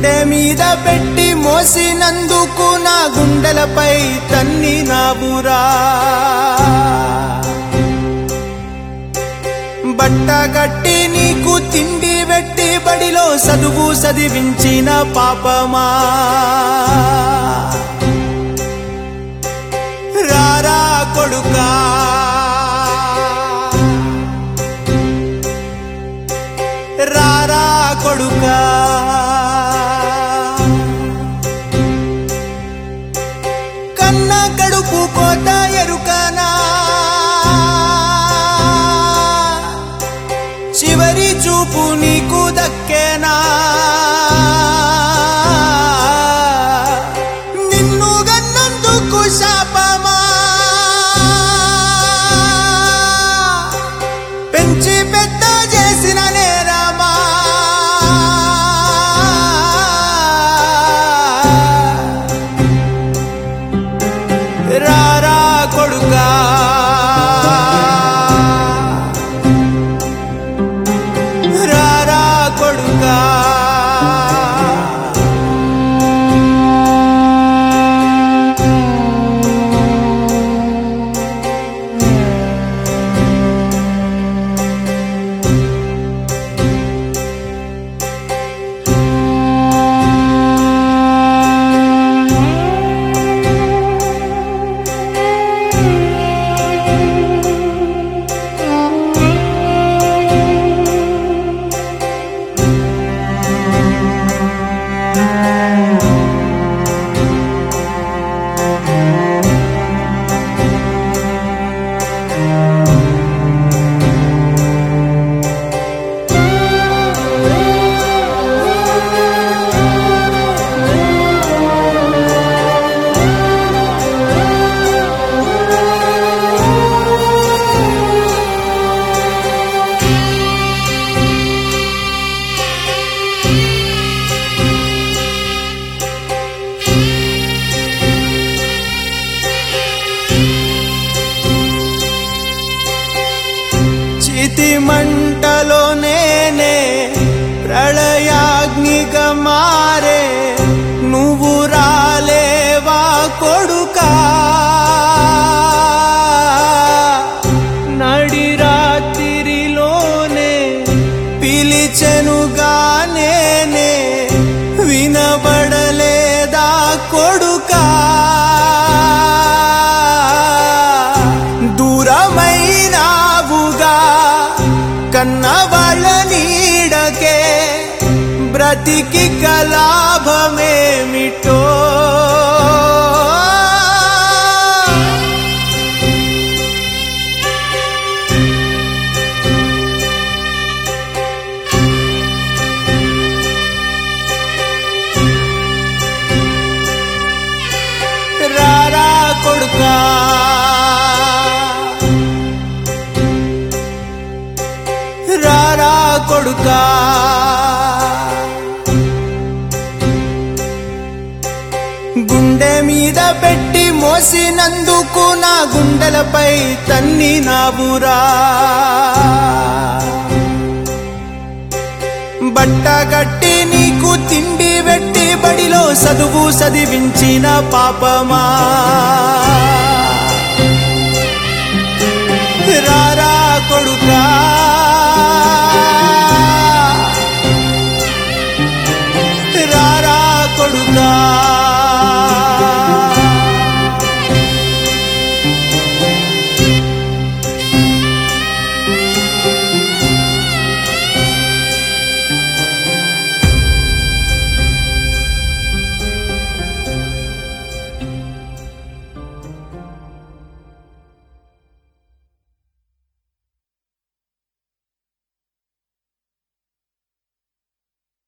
గుండె మీద పెట్టి మోసినందుకు నా గుండెలపై తన్ని నాబురా బట్ట గట్టి నీకు తిండి పెట్టి బడిలో చదువు చదివించిన పాపమా రారా కొడుకా రారా కొడుకా కన్న కడుపు కోత ఎరుకనా చివరి చూపు నీకు దక్కేనా నిన్ను గన్నందుకు శాపమా పెంచి పెద్ద చేసిన నేరమా రారా కొడుకా రారా కొడుకా చితి మంటలో నేనే ప్రళయాగ్నిగా మారే నువ్వు రాలేవా కొడుకా నడి రాత్రిలోనే పిలిచెనుగా నేనే వినబడలేదా కొడుకా దూరమైనావుగా కన్న వాళ్ళ నీడకే బ్రతికి కలాభమేమిటో రారా కొడుకా రారా కొడుకా గుండె మీద పెట్టి మోసినందుకు నా గుండెలపై తన్ని నాబురా బట్ట గట్టి నీకు తిండి పెట్టి బడిలో చదువు చదివించిన పాపమా రారా కొడుకా రారా కొడుకా